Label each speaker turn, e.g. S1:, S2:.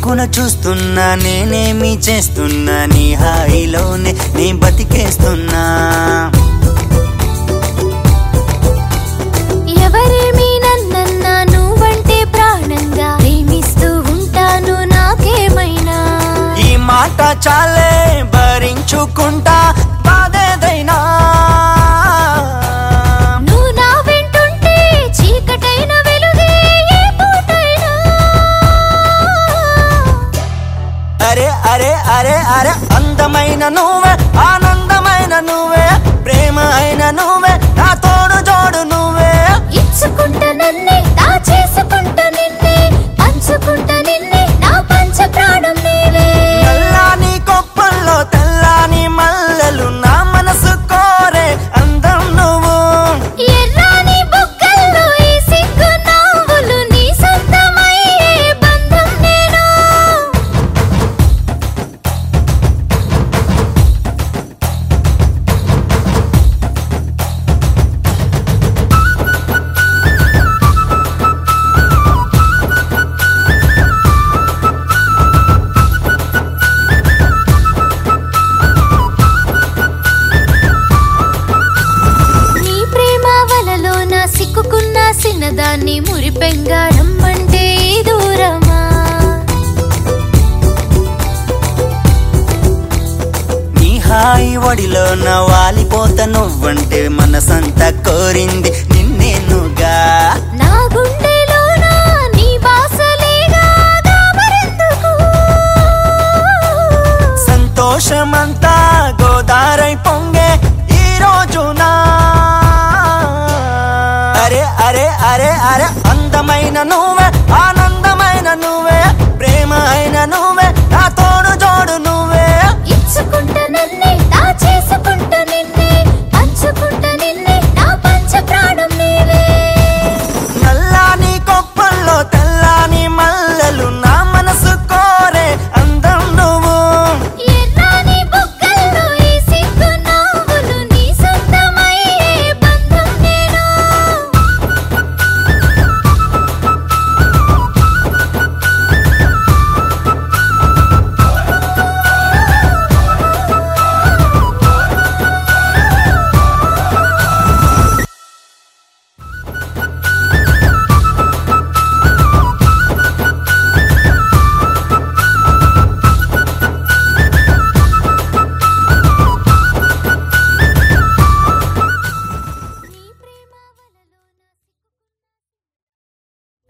S1: దిక్కున చూస్తున్నా నేనేమి చేస్తున్నా నీ హాయిలోనే నీ బతికేస్తున్నా
S2: ఎవరేమి నన్నన్నా నువ్వంటే ప్రాణంగా ప్రేమిస్తూ ఉంటాను నాకేమైనా
S1: ఈ మాట చాలే భరించుకుంటా బాధేదైనా
S2: నువ్వు నా వెంటుంటే చీకటైన వెలుగే ఏ పూటైనా
S1: అరే అరే అరే అరే అందమైన నువ్వే ఆనందమైన నువ్వే ప్రేమ అయిన నువ్వే నా తోడు జోడు నువ్వే
S2: ఇచ్చుకుంటా నన్నే దాచేసుకుంటా నిన్నే పంచుకుంటా నిన్నే నా పంచ ప్రాణం నీవే
S1: నల్లాని కొప్పల్లో తెల్లాని మల్లెలు నా మనసు కోరే అందం నువ్వు
S2: ఎర్రాని బుగ్గల్లో ఈ సిగ్గు నవ్వులు నీ సొంతమయ్యే బంధం నేను నీ ప్రేమ వలలో నా సిక్కుకున్న సిన్నదాన్ని మురిపెంగా రమ్మంటే ఈ దూరమా
S1: నీ హాయి ఒడిలో నా వాలిపోత నువ్వంటే మనసంతా కోరింది నిన్నేనుగా
S2: నా గుండెలోన నీ బాసలేగా దామరెందుకు
S1: సంతోషమంతా గోదారై పొంగే ఈ రోజున అరే అరే అరే అరే అందమైన నువ్వే ఆనందమైన నువ్వే ప్రేమ అయిన నువ్వే